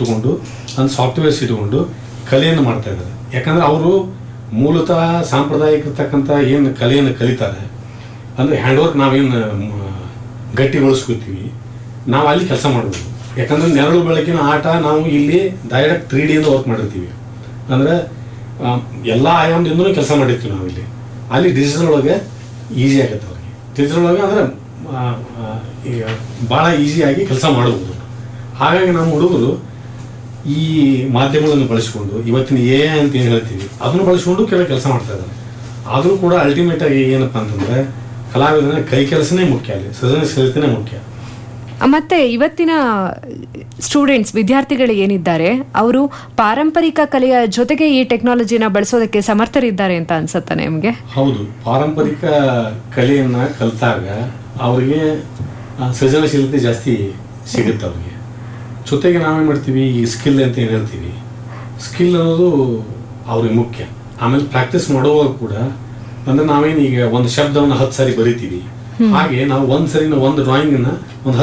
ಇಟ್ಟುಕೊಂಡು ಒಂದು ಸಾಫ್ಟ್ವೇರ್ಸ್ ಇಟ್ಟುಕೊಂಡು ಕಲೆಯನ್ನು ಮಾಡ್ತಾ ಇದ್ದಾರೆ ಯಾಕಂದ್ರೆ ಅವರು ಮೂಲತಃ ಸಾಂಪ್ರದಾಯಿಕ ಇರ್ತಕ್ಕಂಥ ಏನು ಕಲೆಯನ್ನು ಕಲಿತಾರೆ ಅಂದರೆ ಹ್ಯಾಂಡ್ ವರ್ಕ್ ನಾವೇನು ಗಟ್ಟಿಗೊಳಿಸ್ಕೊತೀವಿ ನಾವು ಅಲ್ಲಿ ಕೆಲಸ ಮಾಡ್ಬೋದು ಯಾಕಂದ್ರೆ ನೆರಳು ಬೆಳಕಿನ ಆಟ ನಾವು ಇಲ್ಲಿ ಡೈರೆಕ್ಟ್ ತ್ರೀ ಡಿಯಿಂದ ವರ್ಕ್ ಮಾಡಿರ್ತೀವಿ ಅಂದರೆ ಎಲ್ಲ ಆಯಾಮದಿಂದನೂ ಕೆಲಸ ಮಾಡಿರ್ತೀವಿ ನಾವು ಇಲ್ಲಿ ಅಲ್ಲಿ ಡಿಜಿಟಲ್ ಒಳಗೆ ಈಸಿ ಆಗುತ್ತೆ ಅವ್ರಿಗೆ ಡಿಜಿಟಲ್ ಒಳಗೆ ಅಂದರೆ ಈಗ ಭಾಳ ಈಸಿಯಾಗಿ ಕೆಲಸ ಮಾಡ್ಬೋದು ಹಾಗಾಗಿ ನಮ್ಮ ಹುಡುಗರು ಈ ಮಾಧ್ಯಮಗಳನ್ನು ಬಳಸಿಕೊಂಡು ಇವತ್ತಿನ ಎ ಅಂತ ಏನು ಹೇಳ್ತೀವಿ ಅದನ್ನು ಬಳಸಿಕೊಂಡು ಕೆಲವು ಕೆಲಸ ಮಾಡ್ತಾ ಇದ್ದಾರೆ ಆದರೂ ಕೂಡ ಅಲ್ಟಿಮೇಟ್ ಆಗಿ ಏನಪ್ಪ ಅಂತಂದ್ರೆ ಕಲಾವಿದನ ಕೈ ಕೆಲಸನೇ ಮುಖ್ಯ ಅಲ್ಲಿ ಸೃಜನಶೀಲತೆನೇ ಮುಖ್ಯ ಮತ್ತೆ ಇವತ್ತಿನ ಸ್ಟೂಡೆಂಟ್ಸ್ ವಿದ್ಯಾರ್ಥಿಗಳು ಏನಿದ್ದಾರೆ ಅವರು ಪಾರಂಪರಿಕ ಕಲೆಯ ಜೊತೆಗೆ ಈ ಟೆಕ್ನಾಲಜಿನ ಬಳಸೋದಕ್ಕೆ ಸಮರ್ಥರಿದ್ದಾರೆ ಅಂತ ಅನ್ಸುತ್ತಾ ನಿಮಗೆ ಹೌದು ಪಾರಂಪರಿಕ ಕಲೆಯನ್ನ ಕಲಿತಾಗ ಅವರಿಗೆ ಆ, ಸೃಜನಶೀಲತೆ ಜಾಸ್ತಿ ಸಿಗುತ್ತೆ ಅವ್ರಿಗೆ ಜೊತೆಗೆ ನಾವೇನು ಮಾಡ್ತೀವಿ ಈ ಸ್ಕಿಲ್ ಅಂತ ಏನು ಹೇಳ್ತೀವಿ ಸ್ಕಿಲ್ ಅನ್ನೋದು ಅವ್ರಿಗೆ ಮುಖ್ಯ ಆಮೇಲೆ ಪ್ರಾಕ್ಟೀಸ್ ಮಾಡುವಾಗ ಕೂಡ ಅಂದ್ರೆ ನಾವೇನು ಈಗ ಒಂದು ಶಬ್ದವನ್ನು ಹತ್ತು ಸಾರಿ ಬರಿತೀವಿ ಹಾಗೆ ನಾವು ಒಂದು ಸರಿ ಒಂದು ಡ್ರಾಯಿಂಗನ್ನ ಒಂದು